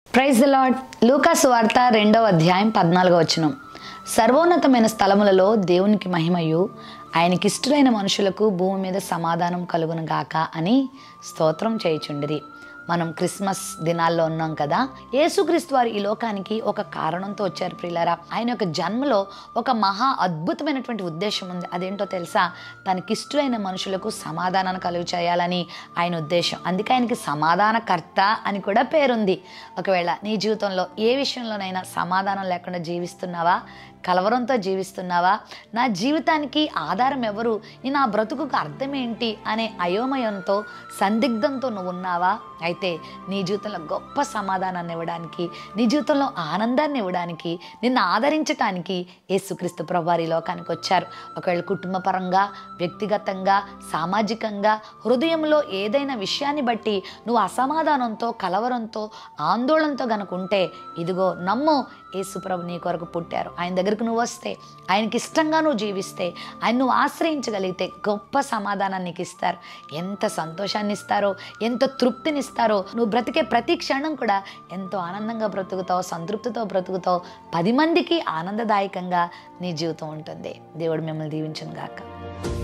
praise lord లూకాసు వార్త రెండవ అధ్యాయం పద్నాలుగో వచనం సర్వోన్నతమైన స్థలములలో దేవునికి మహిమయు ఆయనకిష్టులైన మనుషులకు భూమి మీద సమాధానం కలుగును గాక అని స్తోత్రం చేయుచుండిరి మనం క్రిస్మస్ దినాల్లో ఉన్నాం కదా యేసుక్రీస్తు వారు ఈ లోకానికి ఒక కారణంతో వచ్చారు ప్రియులారా ఆయన యొక్క జన్మలో ఒక మహా అద్భుతమైనటువంటి ఉద్దేశం ఉంది అదేంటో తెలుసా తనకిష్టులైన మనుషులకు సమాధానాన్ని కలుగు చేయాలని ఆయన ఉద్దేశం అందుకే ఆయనకి సమాధానకర్త అని కూడా పేరుంది ఒకవేళ నీ జీవితంలో ఏ విషయంలోనైనా సమాధానం లేకుండా జీవిస్తున్నావా కలవరంతో జీవిస్తున్నావా నా జీవితానికి ఆధారం ఎవరు ఈ నా బ్రతుకుకు అర్థం ఏంటి అనే అయోమయంతో సందిగ్ధంతో నువ్వు ఉన్నావా అయితే నీ జీవితంలో గొప్ప సమాధానాన్ని ఇవ్వడానికి నీ జీవితంలో ఆనందాన్ని ఇవ్వడానికి నిన్ను ఆదరించటానికి యేసుక్రీస్తు ప్రభువారి ఈ లోకానికి వచ్చారు ఒకవేళ కుటుంబ పరంగా వ్యక్తిగతంగా సామాజికంగా హృదయంలో ఏదైనా విషయాన్ని బట్టి నువ్వు అసమాధానంతో కలవరంతో ఆందోళనతో గనుక ఉంటే ఇదిగో నమ్ము యేసుప్రభు నీ కొరకు పుట్టారు ఆయన దగ్గరకు నువ్వు వస్తే ఆయనకి ఇష్టంగా నువ్వు జీవిస్తే ఆయన నువ్వు ఆశ్రయించగలిగితే గొప్ప సమాధానాన్ని నీకు ఇస్తారు ఎంత సంతోషాన్ని ఇస్తారో ఎంత తృప్తిని ఇస్తారో నువ్వు బ్రతికే ప్రతి క్షణం కూడా ఎంతో ఆనందంగా బ్రతుకుతావు సంతృప్తితో బ్రతుకుతావు పది మందికి ఆనందదాయకంగా నీ జీవితం ఉంటుంది దేవుడు మిమ్మల్ని దీవించును గాక